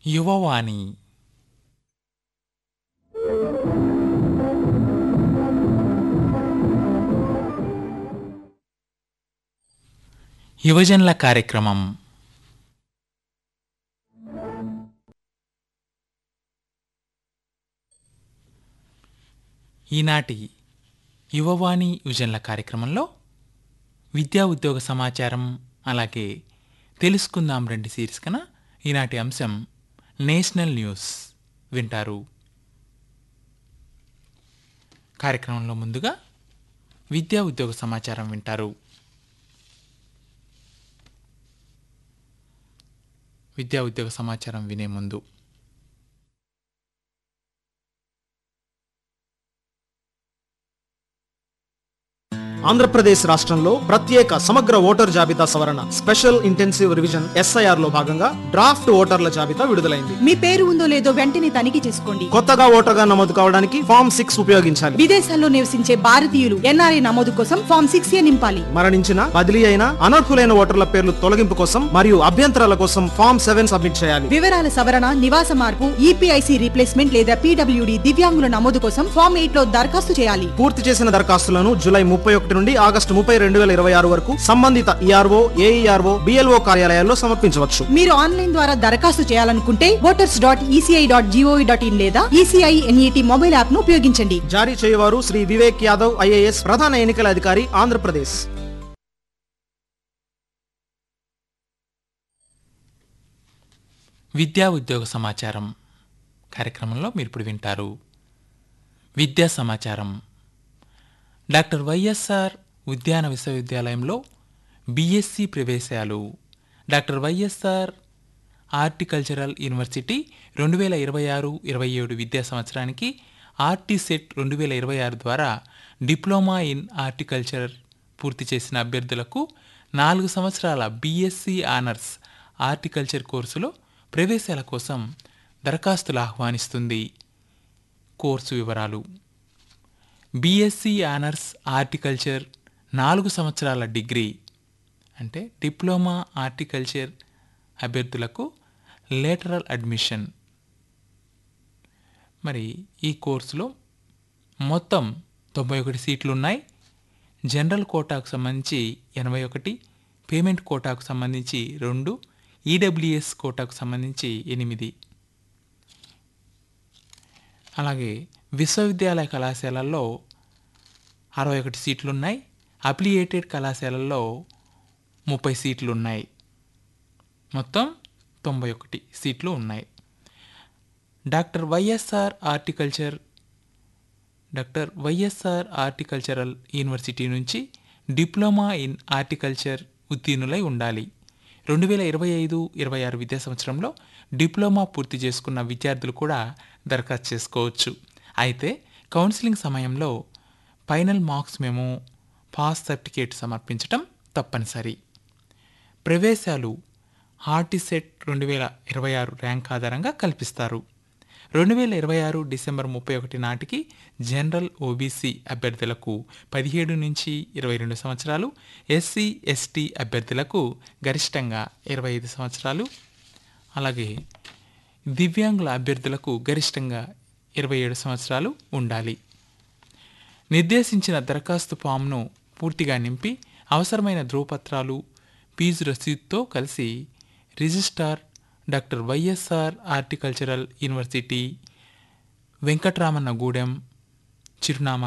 యువవాణి యువజనుల కార్యక్రమం ఈనాటి యువవాణి యువజనుల కార్యక్రమంలో విద్యా ఉద్యోగ సమాచారం అలాగే తెలుసుకుందాం రండి శీర్షికన ఈనాటి అంశం నేషనల్ న్యూస్ వింటారు కార్యక్రమంలో ముందుగా విద్యా ఉద్యోగ సమాచారం వింటారు విద్యా ఉద్యోగ సమాచారం వినే ముందు ఆంధ్రప్రదేశ్ రాష్ట్రంలో ప్రత్యేక సమగ్ర ఓటర్ జాబితా సవరణ స్పెషల్ ఇంటెన్సివ్ రివిజన్ ఎస్ఐఆర్ లో భాగంగా డ్రాఫ్ట్ ఓటర్ల జాబితా విడుదలైంది మీ పేరు ఉందో లేదో వెంటనే తనిఖీ చేసుకోండి కొత్తగా ఓటర్గా నమోదు కావడానికి ఫామ్ సిక్స్ ఉపయోగించాలి విదేశాల్లో నివసించే భారతీయులు ఎన్ఆర్ఐ నమోదు కోసం ఫామ్ సిక్స్ ఏ నింపాలి మరణించిన బదిలీ అయిన అనర్హులైన ఓటర్ల పేర్లు తొలగింపు కోసం మరియు అభ్యంతరాల కోసం ఫామ్ సెవెన్ సబ్మిట్ చేయాలి వివరాల సవరణ నివాస మార్పు ఈపీఐసి రీప్లేస్మెంట్ లేదా పీడబ్ల్యూడి దివ్యాంగుల నమోదు కోసం ఫామ్ ఎయిట్ లో దరఖాస్తు చేయాలి పూర్తి చేసిన దరఖాస్తులను జూలై ముప్పై ఒకటి నుండి ఆగస్టు ముప్పై రెండు వేల ఇరవై ఆరు వరకు సంబంధిత ఈఆర్ఓ ఏఈఆర్ఓ బిఎల్ఓ కార్యాలయాల్లో సమర్పించవచ్చు మీరు ఆన్లైన్ ద్వారా దరఖాస్తు చేయాలనుకుంటే voters dot ECI dot GOV dot in లేదా ఈసీఐ ఎన్ఈటి మొబైల్ యాప్ ను ఉపయోగించండి జారీ చేయవారు శ్రీ వివేక్ యాదవ్ ఐఏఎస్ ప్రధాన ఎన్నికల అధికారి ఆంధ్రప్రదేశ్ విద్యా ఉద్యోగ సమాచారం కార్యక్రమంలో మీరు ఇప్పుడు వింటారు విద్యా సమాచారం డాక్టర్ వైఎస్ఆర్ ఉద్యాన విశ్వవిద్యాలయంలో బీఎస్సీ ప్రవేశాలు డాక్టర్ వైఎస్ఆర్ హార్టికల్చరల్ యూనివర్సిటీ రెండు వేల ఇరవై ఆరు ఇరవై ఏడు విద్యా సంవత్సరానికి ఆర్టీసెట్ రెండు వేల ఇరవై ఆరు ద్వారా డిప్లొమా ఇన్ హార్టికల్చర్ పూర్తి చేసిన అభ్యర్థులకు నాలుగు సంవత్సరాల బీఎస్సీ ఆనర్స్ హార్టికల్చర్ కోర్సులో ప్రవేశాల కోసం దరఖాస్తులు ఆహ్వానిస్తుంది కోర్సు వివరాలు బీఎస్సీ ఆనర్స్ హార్టికల్చర్ నాలుగు సంవత్సరాల డిగ్రీ అంటే డిప్లొమా హార్టికల్చర్ అభ్యర్థులకు లేటరల్ అడ్మిషన్ మరి ఈ కోర్సులో మొత్తం తొంభై ఒకటి సీట్లు ఉన్నాయి జనరల్ కోటాకు సంబంధించి ఎనభై ఒకటి పేమెంట్ కోటాకు సంబంధించి రెండు ఈడబ్ల్యూఎస్ కోటాకు సంబంధించి ఎనిమిది అలాగే విశ్వవిద్యాలయ కళాశాలల్లో అరవై ఒకటి సీట్లు ఉన్నాయి అప్లియేటెడ్ కళాశాలల్లో ముప్పై సీట్లు ఉన్నాయి మొత్తం తొంభై ఒకటి సీట్లు ఉన్నాయి doctor YSR horticulture doctor YSR horticultural university నుంచి డిప్లొమా ఇన్ హార్టికల్చర్ ఉత్తీర్ణులై ఉండాలి రెండు వేల ఇరవై ఐదు ఇరవై ఆరు విద్యా సంవత్సరంలో డిప్లొమా పూర్తి చేసుకున్న విద్యార్థులు కూడా దరఖాస్తు చేసుకోవచ్చు అయితే కౌన్సిలింగ్ సమయంలో ఫైనల్ మార్క్స్ మేము పాస్ సర్టిఫికేట్ సమర్పించటం తప్పనిసరి ప్రవేశాలు హార్టిసెట్ రెండు వేల ఇరవై ఆరు ర్యాంక్ ఆధారంగా కల్పిస్తారు రెండు వేల ఇరవై ఆరు డిసెంబర్ ముప్పై ఒకటి నాటికి జనరల్ ఓబీసీ అభ్యర్థులకు పదిహేడు నుంచి ఇరవై రెండు సంవత్సరాలు ఎస్సీ ఎస్టీ అభ్యర్థులకు గరిష్టంగా ఇరవై ఐదు సంవత్సరాలు అలాగే దివ్యాంగుల అభ్యర్థులకు గరిష్టంగా ఇరవై ఏడు సంవత్సరాలు ఉండాలి నిర్దేశించిన దరఖాస్తు ఫామ్ను పూర్తిగా నింపి అవసరమైన ధృవపత్రాలు ఫీజు రసీదుతో కలిసి registrar doctor YSR horticultural university Venkatramanna Gudem చిరునామా